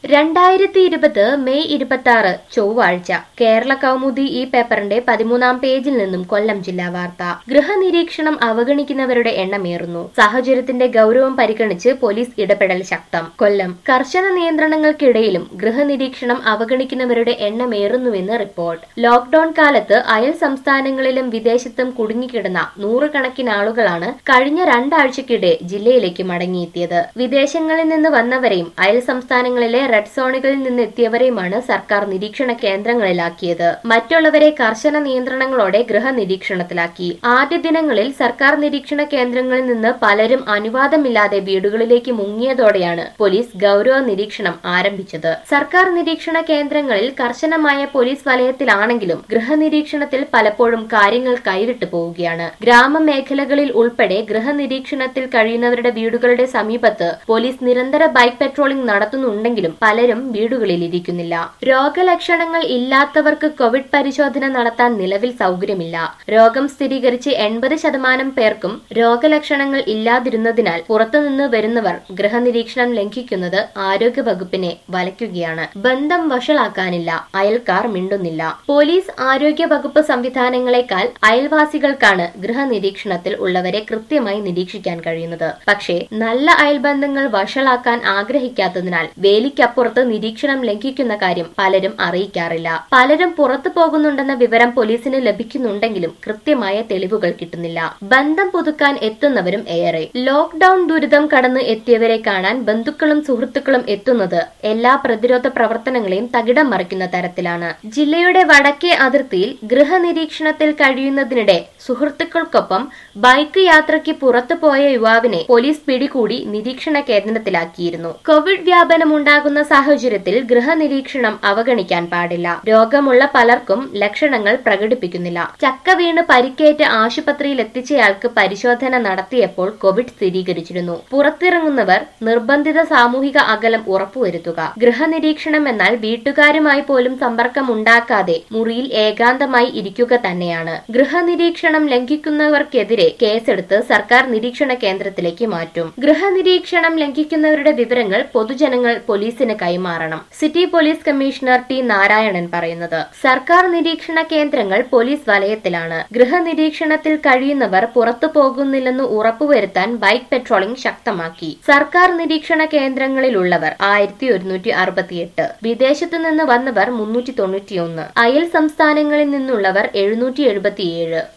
രണ്ടായിരത്തി ഇരുപത് മെയ് ഇരുപത്തി ആറ് ചൊവ്വാഴ്ച കേരള കൗമുദി ഈ പേപ്പറിന്റെ പതിമൂന്നാം പേജിൽ നിന്നും കൊല്ലം ജില്ലാ വാർത്ത ഗൃഹനിരീക്ഷണം അവഗണിക്കുന്നവരുടെ എണ്ണമേറുന്നു സാഹചര്യത്തിന്റെ ഗൗരവം പരിഗണിച്ച് പോലീസ് ഇടപെടൽ ശക്തം കൊല്ലം കർശന നിയന്ത്രണങ്ങൾക്കിടയിലും ഗൃഹനിരീക്ഷണം അവഗണിക്കുന്നവരുടെ എണ്ണമേറുന്നുവെന്ന് റിപ്പോർട്ട് ലോക്ഡൌൺ കാലത്ത് അയൽ സംസ്ഥാനങ്ങളിലും വിദേശത്തും കുടുങ്ങിക്കിടന്ന നൂറുകണക്കിന് ആളുകളാണ് കഴിഞ്ഞ രണ്ടാഴ്ചക്കിടെ ജില്ലയിലേക്ക് മടങ്ങിയെത്തിയത് വിദേശങ്ങളിൽ നിന്ന് വന്നവരെയും അയൽ സംസ്ഥാനങ്ങളിലെ റെഡ് സോണുകളിൽ നിന്ന് എത്തിയവരെയുമാണ് സർക്കാർ നിരീക്ഷണ കേന്ദ്രങ്ങളിലാക്കിയത് മറ്റുള്ളവരെ കർശന നിയന്ത്രണങ്ങളോടെ ഗൃഹനിരീക്ഷണത്തിലാക്കി ആദ്യ ദിനങ്ങളിൽ സർക്കാർ നിരീക്ഷണ കേന്ദ്രങ്ങളിൽ നിന്ന് പലരും അനുവാദമില്ലാതെ വീടുകളിലേക്ക് മുങ്ങിയതോടെയാണ് പോലീസ് ഗൗരവ നിരീക്ഷണം ആരംഭിച്ചത് സർക്കാർ നിരീക്ഷണ കേന്ദ്രങ്ങളിൽ കർശനമായ പോലീസ് വലയത്തിലാണെങ്കിലും ഗൃഹനിരീക്ഷണത്തിൽ പലപ്പോഴും കാര്യങ്ങൾ കൈവിട്ടു പോവുകയാണ് ഗ്രാമമേഖലകളിൽ ഉൾപ്പെടെ ഗൃഹനിരീക്ഷണത്തിൽ കഴിയുന്നവരുടെ വീടുകളുടെ സമീപത്ത് പോലീസ് നിരന്തര ബൈക്ക് പെട്രോളിംഗ് നടത്തുന്നുണ്ടെങ്കിലും പലരും വീടുകളിൽ ഇരിക്കുന്നില്ല രോഗലക്ഷണങ്ങൾ ഇല്ലാത്തവർക്ക് കോവിഡ് പരിശോധന നടത്താൻ നിലവിൽ സൗകര്യമില്ല രോഗം സ്ഥിരീകരിച്ച് എൺപത് ശതമാനം പേർക്കും രോഗലക്ഷണങ്ങൾ ഇല്ലാതിരുന്നതിനാൽ പുറത്തുനിന്ന് വരുന്നവർ ഗൃഹനിരീക്ഷണം ലംഘിക്കുന്നത് ആരോഗ്യവകുപ്പിനെ വലയ്ക്കുകയാണ് ബന്ധം വഷളാക്കാനില്ല അയൽക്കാർ മിണ്ടുന്നില്ല പോലീസ് ആരോഗ്യ വകുപ്പ് സംവിധാനങ്ങളെക്കാൾ അയൽവാസികൾക്കാണ് ഗൃഹനിരീക്ഷണത്തിൽ ഉള്ളവരെ കൃത്യമായി നിരീക്ഷിക്കാൻ കഴിയുന്നത് പക്ഷേ നല്ല അയൽബന്ധങ്ങൾ വഷളാക്കാൻ ആഗ്രഹിക്കാത്തതിനാൽ വേലിക്കപ്പുറത്ത് നിരീക്ഷണം ലംഘിക്കുന്ന കാര്യം പലരും അറിയിക്കാറില്ല പലരും പുറത്തു പോകുന്നുണ്ടെന്ന വിവരം പോലീസിന് ലഭിക്കുന്നുണ്ടെങ്കിലും കൃത്യമായ തെളിവുകൾ കിട്ടുന്നില്ല ബന്ധം പുതുക്കാൻ എത്തുന്നവരും ഏറെ ലോക്ഡൌൺ ദുരിതം കടന്ന് എത്തിയവരെ കാണാൻ ബന്ധുക്കളും സുഹൃത്തുക്കളും എത്തുന്നത് എല്ലാ പ്രതിരോധ പ്രവർത്തനങ്ങളെയും തകിടം മറിക്കുന്ന തരത്തിലാണ് ജില്ലയുടെ വടക്കേ അതിർത്തിയിൽ ഗൃഹനിരീക്ഷണത്തിൽ കഴിയുന്നതിനിടെ സുഹൃത്തുക്കൾക്കൊപ്പം ബൈക്ക് യാത്രയ്ക്ക് പുറത്തു പോയ യുവാവിനെ പോലീസ് പിടികൂടി നിരീക്ഷണ കേന്ദ്രത്തിലാക്കിയിരുന്നു കോവിഡ് വ്യാപനമുണ്ടാകുന്ന സാഹചര്യത്തിൽ ഗൃഹനിരീക്ഷണം അവഗണിക്കാൻ പാടില്ല രോഗമുള്ള പലർക്കും ലക്ഷണങ്ങൾ പ്രകടിപ്പിക്കുന്നില്ല ചക്ക വീണ് പരിക്കേറ്റ് ആശുപത്രിയിൽ എത്തിച്ചയാൾക്ക് പരിശോധന നടത്തിയപ്പോൾ കോവിഡ് സ്ഥിരീകരിച്ചിരുന്നു പുറത്തിറങ്ങുന്നവർ നിർബന്ധിത സാമൂഹിക അകലം ഉറപ്പുവരുത്തുക ഗൃഹനിരീക്ഷണം എന്നാൽ വീട്ടുകാരുമായി പോലും സമ്പർക്കം ഉണ്ടാക്കാതെ മുറിയിൽ ഏകാന്തമായി ഇരിക്കുക തന്നെയാണ് ഗൃഹനിരീക്ഷണം ലംഘിക്കുന്നവർക്കെതിരെ കേസെടുത്ത് സർക്കാർ നിരീക്ഷണ കേന്ദ്രത്തിലേക്ക് മാറ്റും ഗൃഹനിരീക്ഷണം ലംഘിക്കുന്നവരുടെ വിവരങ്ങൾ പൊതുജനങ്ങൾ പോലീസിന് കൈമാറണം city police commissioner T Narayanan പറയുന്നത് സർക്കാർ നിരീക്ഷണ കേന്ദ്രങ്ങൾ പോലീസ് വലയത്തിലാണ് ഗൃഹനിരീക്ഷണത്തിൽ കഴിയുന്നവർ പുറത്തു പോകുന്നില്ലെന്ന് ഉറപ്പുവരുത്താൻ ബൈക്ക് പെട്രോളിംഗ് ശക്തമാക്കി സർക്കാർ നിരീക്ഷണ കേന്ദ്രങ്ങളിലുള്ളവർ ആയിരത്തി ഒരുന്നൂറ്റി അറുപത്തിയെട്ട് വിദേശത്തു നിന്ന് വന്നവർ മുന്നൂറ്റി തൊണ്ണൂറ്റിയൊന്ന് അയൽ സംസ്ഥാനങ്ങളിൽ നിന്നുള്ളവർ എഴുന്നൂറ്റി എഴുപത്തിയേഴ്